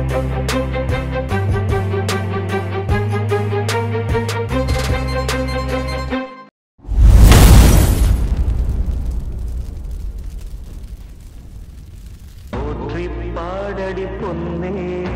போற்றி பாடடி பொன்னே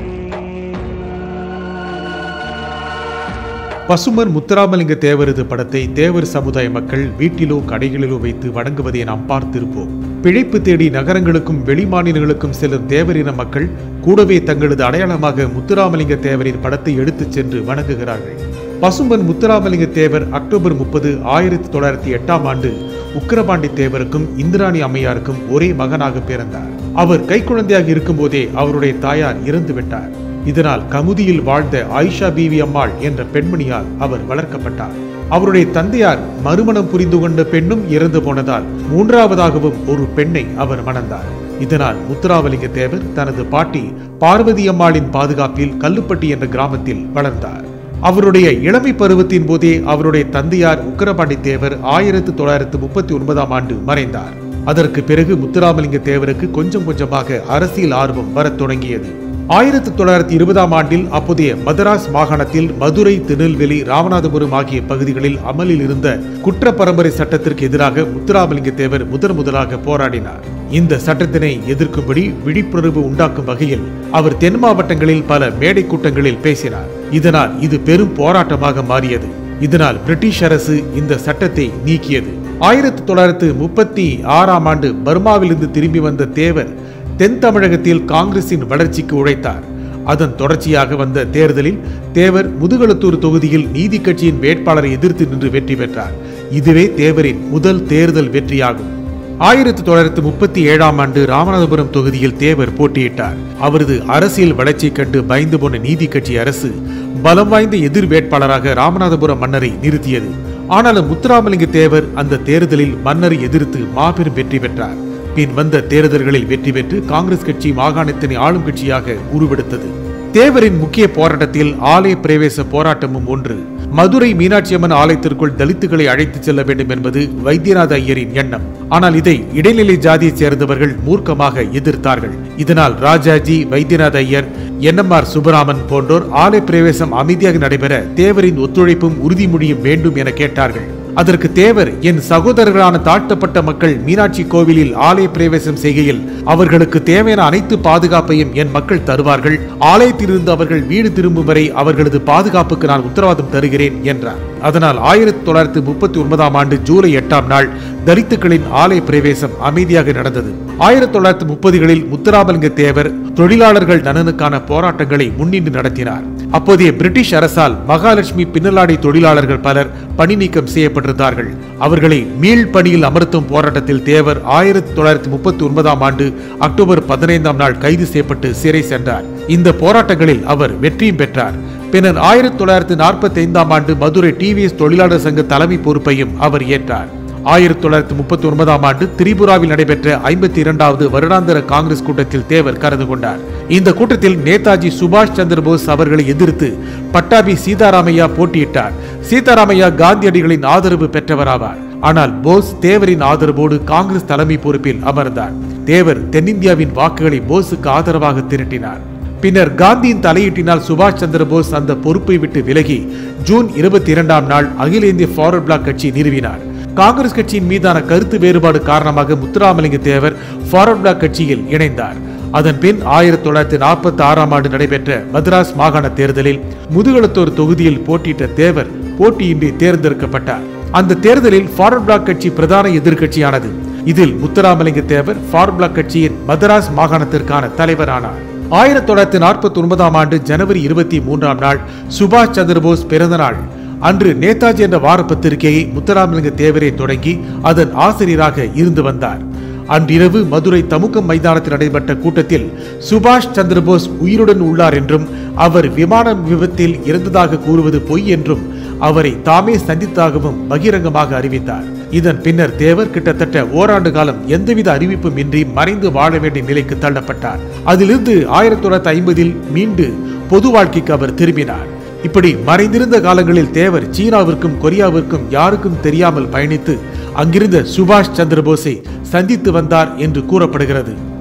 பசுமர் முத்துராமலிங்க தேவரது படத்தை தேவர் சமுதாய மக்கள் வீட்டிலோ கடைகளிலோ வைத்து வணங்குவதை நாம் பார்த்திருப்போம் பிழைப்பு தேடி நகரங்களுக்கும் வெளிமாநிலங்களுக்கும் செல்லும் தேவரின மக்கள் கூடவே தங்களது அடையாளமாக முத்துராமலிங்க தேவரின் படத்தை எடுத்துச் சென்று வணங்குகிறார்கள் பசும்பன் முத்துராமலிங்க தேவர் அக்டோபர் முப்பது ஆயிரத்தி தொள்ளாயிரத்தி எட்டாம் ஆண்டு உக்கிரபாண்டி தேவருக்கும் இந்திராணி அம்மையாருக்கும் ஒரே மகனாக பிறந்தார் அவர் கைக்குழந்தையாக இருக்கும்போதே அவருடைய தாயார் இறந்து விட்டார் இதனால் கமுதியில் வாழ்ந்த ஆயிஷா பீவி அம்மாள் என்ற பெண்மணியால் அவர் வளர்க்கப்பட்டார் அவருடைய தந்தையார் மறுமணம் புரிந்து கொண்ட பெண்ணும் இறந்து போனதால் மூன்றாவதாகவும் ஒரு பெண்ணை அவர் மணந்தார் இதனால் முத்துராமலிங்க தேவர் தனது பாட்டி பார்வதி அம்மாளின் பாதுகாப்பில் கல்லுப்பட்டி என்ற கிராமத்தில் வளர்ந்தார் அவருடைய இளமை பருவத்தின் போதே அவருடைய தந்தையார் உக்கரபாண்டி தேவர் ஆயிரத்து தொள்ளாயிரத்து முப்பத்தி ஒன்பதாம் ஆண்டு மறைந்தார் அதற்கு பிறகு முத்துராமலிங்க தேவருக்கு கொஞ்சம் கொஞ்சமாக அரசியல் ஆர்வம் வரத் தொடங்கியது ஆயிரத்தி தொள்ளாயிரத்தி இருபதாம் ஆண்டில் அப்போதைய மதராஸ் மாகாணத்தில் மதுரை திருநெல்வேலி ராமநாதபுரம் ஆகிய பகுதிகளில் அமலில் இருந்த குற்ற பரம்பரை சட்டத்திற்கு எதிராக முத்துராமலிங்க தேவர் முதன் முதலாக போராடினார் இந்த சட்டத்தினை எதிர்க்கும்படி விழிப்புணர்வு உண்டாக்கும் வகையில் அவர் தென் மாவட்டங்களில் பல மேடை கூட்டங்களில் பேசினார் இதனால் இது பெரும் போராட்டமாக மாறியது இதனால் பிரிட்டிஷ் அரசு இந்த சட்டத்தை நீக்கியது ஆயிரத்தி தொள்ளாயிரத்து முப்பத்தி ஆறாம் ஆண்டு பர்மாவிலிருந்து திரும்பி வந்த தேவர் தென் தமிழகத்தில் காங்கிரசின் வளர்ச்சிக்கு உழைத்தார் அதன் தொடர்ச்சியாக வந்த தேர்தலில் தேவர் முதுகளத்தூர் தொகுதியில் நீதி கட்சியின் வேட்பாளரை எதிர்த்து நின்று வெற்றி பெற்றார் இதுவே தேவரின் முதல் தேர்தல் வெற்றியாகும் ஆயிரத்தி தொள்ளாயிரத்தி முப்பத்தி ஏழாம் ஆண்டு ராமநாதபுரம் தொகுதியில் தேவர் போட்டியிட்டார் அவரது அரசியல் வளர்ச்சி கண்டு பயந்து போன நீதி கட்சி அரசு பலம் வாய்ந்த எதிர் வேட்பாளராக ராமநாதபுரம் மன்னரை நிறுத்தியது ஆனாலும் முத்துராமலிங்க தேவர் அந்த தேர்தலில் மன்னரை எதிர்த்து மாபெரும் வெற்றி பெற்றார் பின் வந்த தேர்தல்களில் வெற்றி பெற்று காங்கிரஸ் கட்சி மாகாணத்தினை ஆளும் கட்சியாக உருவெடுத்தது தேவரின் முக்கிய போராட்டத்தில் ஆலய பிரவேச போராட்டமும் ஒன்று மதுரை மீனாட்சி அம்மன் ஆலயத்திற்குள் தலித்துகளை அழைத்துச் செல்ல வேண்டும் என்பது வைத்தியநாத ஐயரின் எண்ணம் ஆனால் இதை இடைநிலை ஜாதியைச் சேர்ந்தவர்கள் மூர்க்கமாக எதிர்த்தார்கள் இதனால் ராஜாஜி வைத்தியநாத ஐயர் என்எம்ஆர் சுப்பராமன் போன்றோர் ஆலய பிரவேசம் அமைதியாக நடைபெற தேவரின் ஒத்துழைப்பும் உறுதிமொழியும் வேண்டும் என கேட்டார்கள் அதற்கு தேவர் என் சகோதரர்களான தாழ்த்தப்பட்ட மக்கள் மீனாட்சி கோவிலில் ஆலய பிரவேசம் செய்கையில் அவர்களுக்கு தேவையான அனைத்து பாதுகாப்பையும் என் மக்கள் தருவார்கள் ஆலயத்திலிருந்து அவர்கள் வீடு திரும்பும் வரை அவர்களது பாதுகாப்புக்கு நான் உத்தரவாதம் தருகிறேன் என்றார் அதனால் ஆயிரத்தி தொள்ளாயிரத்தி முப்பத்தி ஒன்பதாம் ஆண்டு ஜூலை எட்டாம் நாள் தலித்துக்களின் ஆலய பிரவேசம் அமைதியாக நடந்தது ஆயிரத்தி தொள்ளாயிரத்தி முப்பதுகளில் முத்துராமலிங்க தேவர் தொழிலாளர்கள் நலனுக்கான போராட்டங்களை முன்னின்று நடத்தினார் அப்போதைய பிரிட்டிஷ் அரசால் மகாலட்சுமி பின்னலாடை தொழிலாளர்கள் பலர் பணி நீக்கம் செய்யப்பட்டிருந்தார்கள் அவர்களை மீள் பணியில் அமர்த்தும் போராட்டத்தில் தேவர் ஆயிரத்தி தொள்ளாயிரத்தி முப்பத்தி ஒன்பதாம் ஆண்டு அக்டோபர் பதினைந்தாம் நாள் கைது செய்யப்பட்டு சிறை சென்றார் இந்த போராட்டங்களில் அவர் வெற்றியும் பெற்றார் பின்னர் ஆயிரத்தி தொள்ளாயிரத்தி நாற்பத்தி ஐந்தாம் ஆண்டு மதுரை டிவிஎஸ் தொழிலாளர் சங்க தலைமை பொறுப்பையும் அவர் ஏற்றார் ஆயிரத்தி தொள்ளாயிரத்தி முப்பத்தி ஒன்பதாம் ஆண்டு திரிபுராவில் நடைபெற்ற ஐம்பத்தி இரண்டாவது வருடாந்திர காங்கிரஸ் கூட்டத்தில் தேவர் கலந்து கொண்டார் இந்த கூட்டத்தில் நேதாஜி சுபாஷ் சந்திர போஸ் அவர்களை எதிர்த்து பட்டாபி சீதாராமையா போட்டியிட்டார் சீதாராமையா காந்தியடிகளின் ஆதரவு பெற்றவராவார் ஆனால் போஸ் தேவரின் ஆதரவோடு காங்கிரஸ் தலைமை பொறுப்பில் அமர்ந்தார் தேவர் தென்னிந்தியாவின் வாக்குகளை போஸுக்கு ஆதரவாக திரட்டினார் பின்னர் காந்தியின் தலையீட்டினால் சுபாஷ் சந்திர போஸ் அந்த பொறுப்பை விட்டு விலகி ஜூன் இருபத்தி இரண்டாம் நாள் அகில இந்திய ஃபார்வர்ட் பிளாக் கட்சி நிறுவினார் காங்கிரஸ் கட்சியின் மீதான கருத்து வேறுபாடு காரணமாக முத்துராமலிங்க தேவர் ஃபார்வர்ட் பிளாக் கட்சியில் இணைந்தார் அதன் பின் ஆயிரத்தி தொள்ளாயிரத்தி நாற்பத்தி ஆறாம் ஆண்டு நடைபெற்ற மദ്രാஸ் மாகாண தேர்தலில் முதுகளத்தூர் தொகுதியில் போட்டியிட்ட தேவர் போட்டியின்றி தேர்ந்தெடுக்கப்பட்டார் அந்த தேர்தலில் ஃபார்வர்ட் பிளாக் கட்சி பிரதான எதிர்க்கட்சியானது இதில் முத்துராமலிங்க தேவர் ஃபார்வர்ட் பிளாக் கட்சியின் மதராஸ் மாகாணத்திற்கான தலைவரானார் ஆயிரத்தி தொள்ளாயிரத்தி நாற்பத்தி ஒன்பதாம் ஆண்டு ஜனவரி இருபத்தி மூன்றாம் நாள் சுபாஷ் சந்திரபோஸ் பிறந்த நாள் அன்று நேதாஜி என்ற வார பத்திரிகையை முத்துராமலிங்க தேவரே தொடங்கி அதன் ஆசிரியராக இருந்து வந்தார் அன்றிரவு மதுரை தமுக்கம் மைதானத்தில் நடைபெற்ற கூட்டத்தில் சுபாஷ் சந்திரபோஸ் உயிருடன் உள்ளார் என்றும் அவர் விமான விபத்தில் இறந்ததாக கூறுவது பொய் என்றும் அவரை தாமே சந்தித்ததாகவும் பகிரங்கமாக அறிவித்தார் இதன் பின்னர் தேவர் கிட்டத்தட்ட ஓராண்டு காலம் எந்தவித அறிவிப்பும் இன்றி மறைந்து வாழ வேண்டிய நிலைக்கு தள்ளப்பட்டார் அதிலிருந்து ஆயிரத்தி தொள்ளாயிரத்தி ஐம்பதில் மீண்டு பொது வாழ்க்கைக்கு அவர் திரும்பினார் இப்படி மறைந்திருந்த காலங்களில் தேவர் சீனாவிற்கும் கொரியாவிற்கும் யாருக்கும் தெரியாமல் பயணித்து அங்கிருந்த சுபாஷ் சந்திரபோஸை சந்தித்து வந்தார் என்று கூறப்படுகிறது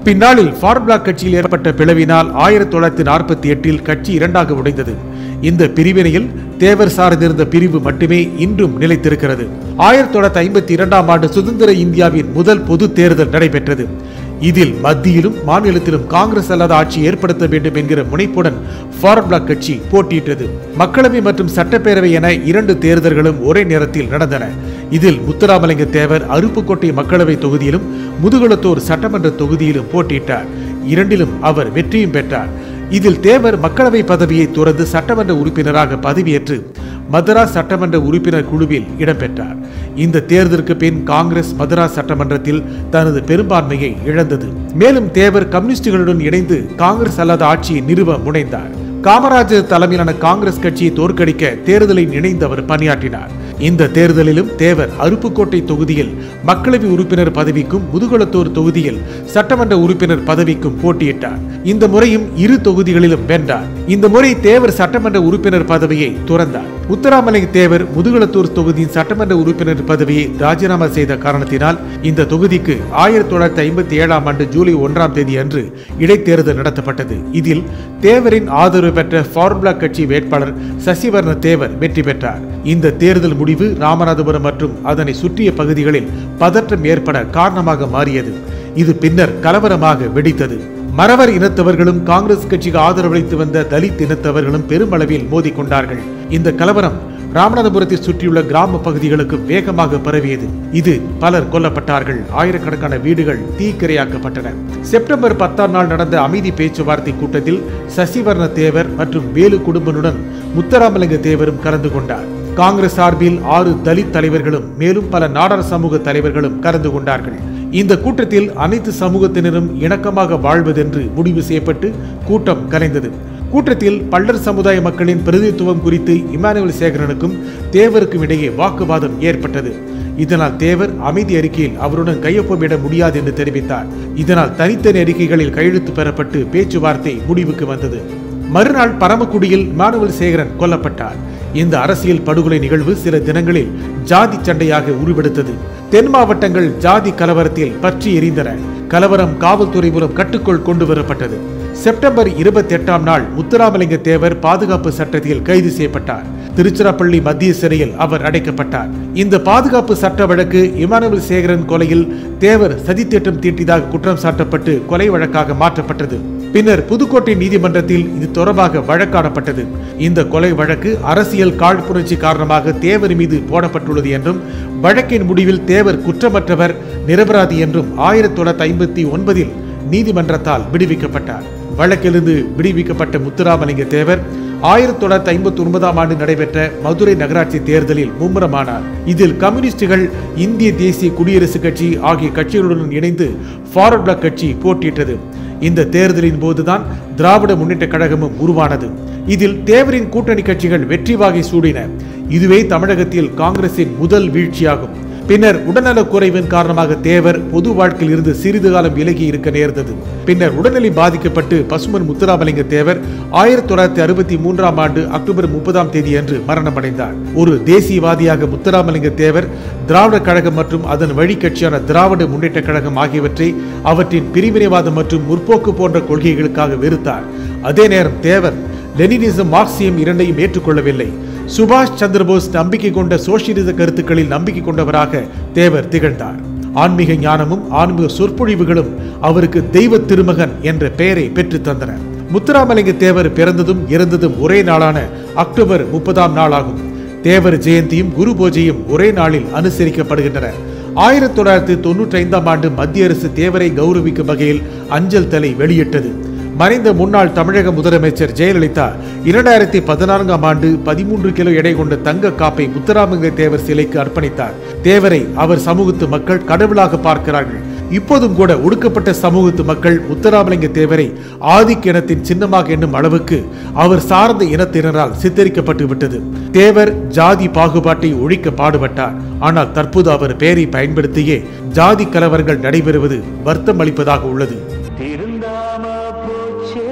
பின்னாளில் ஃபார்முலா கட்சியில் ஏற்பட்ட பிளவினால் ஆயிரத்தி தொள்ளாயிரத்தி நாற்பத்தி எட்டில் கட்சி இரண்டாக உடைந்தது இந்த பிரிவினையில் தேவர் சார்ந்திருந்த பிரிவு மட்டுமே இன்றும் நிலைத்திருக்கிறது ஆயிரத்தி தொள்ளாயிரத்தி ஐம்பத்தி இரண்டாம் ஆண்டு சுதந்திர இந்தியாவின் முதல் பொது தேர்தல் நடைபெற்றது இதில் மத்தியிலும் மாநிலத்திலும் காங்கிரஸ் அல்லாத ஆட்சி ஏற்படுத்த வேண்டும் என்கிற முனைப்புடன் ஃபார்வர்ட் பிளாக் கட்சி போட்டியிட்டது மக்களவை மற்றும் சட்டப்பேரவை என இரண்டு தேர்தல்களும் ஒரே நேரத்தில் நடந்தன இதில் முத்துராமலிங்க தேவர் அருப்புக்கோட்டை மக்களவை தொகுதியிலும் முதுகுளத்தூர் சட்டமன்ற தொகுதியிலும் போட்டியிட்டார் இரண்டிலும் அவர் வெற்றியும் பெற்றார் இதில் தேவர் மக்களவை பதவியை துறந்து சட்டமன்ற உறுப்பினராக பதவியேற்று மதராஸ் சட்டமன்ற உறுப்பினர் குழுவில் இடம்பெற்றார் இந்த தேர்தலுக்கு பின் காங்கிரஸ் மதராஸ் சட்டமன்றத்தில் தனது பெரும்பான்மையை இழந்தது மேலும் தேவர் கம்யூனிஸ்டுகளுடன் இணைந்து காங்கிரஸ் அல்லாத ஆட்சியை நிறுவ முனைந்தார் காமராஜர் தலைமையிலான காங்கிரஸ் கட்சியை தோற்கடிக்க தேர்தலில் இணைந்து அவர் பணியாற்றினார் இந்த தேர்தலிலும் தேவர் அருப்புக்கோட்டை தொகுதியில் மக்களவை உறுப்பினர் பதவிக்கும் முதுகுளத்தூர் தொகுதியில் சட்டமன்ற உறுப்பினர் பதவிக்கும் போட்டியிட்டார் இந்த முறையும் இரு தொகுதிகளிலும் வென்றார் இந்த முறை தேவர் சட்டமன்ற உறுப்பினர் பதவியை துறந்தார் முத்துராமலிங்க தேவர் முதுகுளத்தூர் தொகுதியின் சட்டமன்ற உறுப்பினர் பதவியை ராஜினாமா செய்த காரணத்தினால் இந்த தொகுதிக்கு ஆயிரத்தி தொள்ளாயிரத்தி ஐம்பத்தி ஏழாம் ஆண்டு ஜூலை ஒன்றாம் தேதி அன்று இடைத்தேர்தல் நடத்தப்பட்டது இதில் தேவரின் ஆதரவு பெற்ற ஃபார்முலா கட்சி வேட்பாளர் சசிவர்ண தேவர் வெற்றி பெற்றார் இந்த தேர்தல் முடிவு ராமநாதபுரம் மற்றும் அதனை சுற்றிய பகுதிகளில் பதற்றம் ஏற்பட காரணமாக மாறியது இது பின்னர் கலவரமாக வெடித்தது மறவர் இனத்தவர்களும் காங்கிரஸ் கட்சிக்கு ஆதரவளித்து வந்த தலித் இனத்தவர்களும் பெருமளவில் மோதிக்கொண்டார்கள் இந்த கலவரம் ராமநாதபுரத்தை சுற்றியுள்ள கிராம பகுதிகளுக்கு வேகமாக பரவியது இது பலர் கொல்லப்பட்டார்கள் ஆயிரக்கணக்கான வீடுகள் தீக்கிரையாக்கப்பட்டன செப்டம்பர் பத்தாம் நாள் நடந்த அமைதி பேச்சுவார்த்தை கூட்டத்தில் சசிவர்ண தேவர் மற்றும் வேலு குடும்பனுடன் முத்தராமலிங்க தேவரும் கலந்து கொண்டார் காங்கிரஸ் சார்பில் ஆறு தலித் தலைவர்களும் மேலும் பல நாடார் சமூக தலைவர்களும் கலந்து கொண்டார்கள் இந்த கூட்டத்தில் அனைத்து சமூகத்தினரும் இணக்கமாக வாழ்வதென்று முடிவு செய்யப்பட்டு கூட்டம் கலைந்தது கூட்டத்தில் பள்ளர் சமுதாய மக்களின் பிரதிநிதித்துவம் குறித்து இமானுவேல் சேகரனுக்கும் தேவருக்கும் இடையே வாக்குவாதம் ஏற்பட்டது இதனால் தேவர் அமைதி அறிக்கையில் அவருடன் கையொப்பமிட முடியாது என்று தெரிவித்தார் இதனால் தனித்தனி அறிக்கைகளில் கையெழுத்து பெறப்பட்டு பேச்சுவார்த்தை முடிவுக்கு வந்தது மறுநாள் பரமக்குடியில் இமானுவேல் சேகரன் கொல்லப்பட்டார் இந்த அரசியல் படுகொலை நிகழ்வு சில தினங்களில் ஜாதி சண்டையாக உருவெடுத்தது தென் மாவட்டங்கள் ஜாதி கலவரத்தில் பற்றி எரிந்தன கலவரம் காவல்துறை மூலம் கட்டுக்குள் கொண்டு வரப்பட்டது செப்டம்பர் இருபத்தி எட்டாம் நாள் முத்துராமலிங்க தேவர் பாதுகாப்பு சட்டத்தில் கைது செய்யப்பட்டார் திருச்சிராப்பள்ளி மத்திய சிறையில் அவர் அடைக்கப்பட்டார் இந்த பாதுகாப்பு சட்ட வழக்கு இமானுவேல் சேகரன் கொலையில் தேவர் சதித்திட்டம் தீட்டியதாக குற்றம் சாட்டப்பட்டு கொலை வழக்காக மாற்றப்பட்டது பின்னர் புதுக்கோட்டை நீதிமன்றத்தில் இது தொடர்பாக வழக்காடப்பட்டது இந்த கொலை வழக்கு அரசியல் காழ்ப்புணர்ச்சி காரணமாக தேவர் மீது போடப்பட்டுள்ளது என்றும் வழக்கின் முடிவில் தேவர் குற்றமற்றவர் நிரபராதி என்றும் ஆயிரத்தி தொள்ளாயிரத்தி ஐம்பத்தி ஒன்பதில் நீதிமன்றத்தால் விடுவிக்கப்பட்டார் வழக்கிலிருந்து விடுவிக்கப்பட்ட முத்துராமலிங்க தேவர் ஆயிரத்தி தொள்ளாயிரத்தி ஐம்பத்தி ஒன்பதாம் ஆண்டு நடைபெற்ற மதுரை நகராட்சி தேர்தலில் மும்முரமானார் இதில் கம்யூனிஸ்டுகள் இந்திய தேசிய குடியரசுக் கட்சி ஆகிய கட்சிகளுடன் இணைந்து ஃபார்வர்ட் பிளாக் கட்சி போட்டியிட்டது இந்த தேர்தலின் போதுதான் திராவிட முன்னேற்ற கழகமும் உருவானது இதில் தேவரின் கூட்டணி கட்சிகள் வெற்றி வாகை சூடின இதுவே தமிழகத்தில் காங்கிரசின் முதல் வீழ்ச்சியாகும் பின்னர் உடல்நலக் குறைவின் காரணமாக தேவர் பொது வாழ்க்கையில் இருந்து சிறிது காலம் விலகி இருக்க நேர்ந்தது பின்னர் உடல்நிலை பாதிக்கப்பட்டு பசுமன் முத்துராமலிங்க தேவர் ஆயிரத்தி தொள்ளாயிரத்தி அறுபத்தி மூன்றாம் ஆண்டு அக்டோபர் முப்பதாம் தேதி அன்று மரணமடைந்தார் ஒரு தேசியவாதியாக முத்துராமலிங்க தேவர் திராவிட கழகம் மற்றும் அதன் வழி கட்சியான திராவிட முன்னேற்ற கழகம் ஆகியவற்றை அவற்றின் பிரிவினைவாதம் மற்றும் முற்போக்கு போன்ற கொள்கைகளுக்காக வெறுத்தார் அதே நேரம் தேவர் லெனினிசம் மார்க்சியம் இரண்டையும் ஏற்றுக்கொள்ளவில்லை சுபாஷ் சந்திரபோஸ் நம்பிக்கை கொண்ட சோசியலிச கருத்துக்களில் நம்பிக்கை கொண்டவராக தேவர் திகழ்ந்தார் ஆன்மீக ஞானமும் ஆன்மீக சொற்பொழிவுகளும் அவருக்கு தெய்வ திருமகன் என்ற பெயரை பெற்றுத் தந்தன முத்துராமலிங்க தேவர் பிறந்ததும் இறந்ததும் ஒரே நாளான அக்டோபர் முப்பதாம் நாளாகும் தேவர் ஜெயந்தியும் குரு பூஜையும் ஒரே நாளில் அனுசரிக்கப்படுகின்றன ஆயிரத்தி தொள்ளாயிரத்தி தொன்னூற்றி ஐந்தாம் ஆண்டு மத்திய அரசு தேவரை கௌரவிக்கும் வகையில் அஞ்சல் தலை வெளியிட்டது மறைந்த முன்னாள் தமிழக முதலமைச்சர் ஜெயலலிதா இரண்டாயிரத்தி பதினான்காம் ஆண்டு பதிமூன்று கிலோ எடை கொண்ட தங்க காப்பை முத்துராமலிங்க தேவர் சிலைக்கு அர்ப்பணித்தார் தேவரை அவர் சமூகத்து மக்கள் கடவுளாக பார்க்கிறார்கள் இப்போதும் கூட ஒடுக்கப்பட்ட சமூகத்து மக்கள் முத்துராமலிங்க தேவரை ஆதிக்க இனத்தின் சின்னமாக எண்ணும் அளவுக்கு அவர் சார்ந்த இனத்தினரால் சித்தரிக்கப்பட்டு விட்டது தேவர் ஜாதி பாகுபாட்டை ஒழிக்க பாடுபட்டார் ஆனால் தற்போது அவர் பெயரை பயன்படுத்தியே ஜாதி கலவரங்கள் நடைபெறுவது வருத்தம் அளிப்பதாக உள்ளது திருந்தாம போச்சே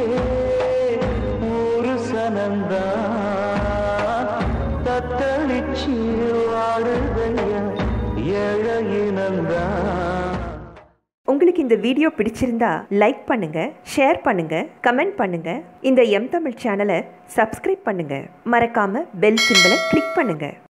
ஒரு சனந்தா தத்தளிச்சு வாடுதையா ஏழையினந்தா உங்களுக்கு இந்த இந்த வீடியோ பிடிச்சிருந்தா லைக் பண்ணுங்க ஷேர் பண்ணுங்க கமெண்ட் பண்ணுங்க இந்த எம் தமிழ் சேனலை சப்ஸ்கிரைப் பண்ணுங்க மறக்காம பெல் சிம்பலை கிளிக் பண்ணுங்க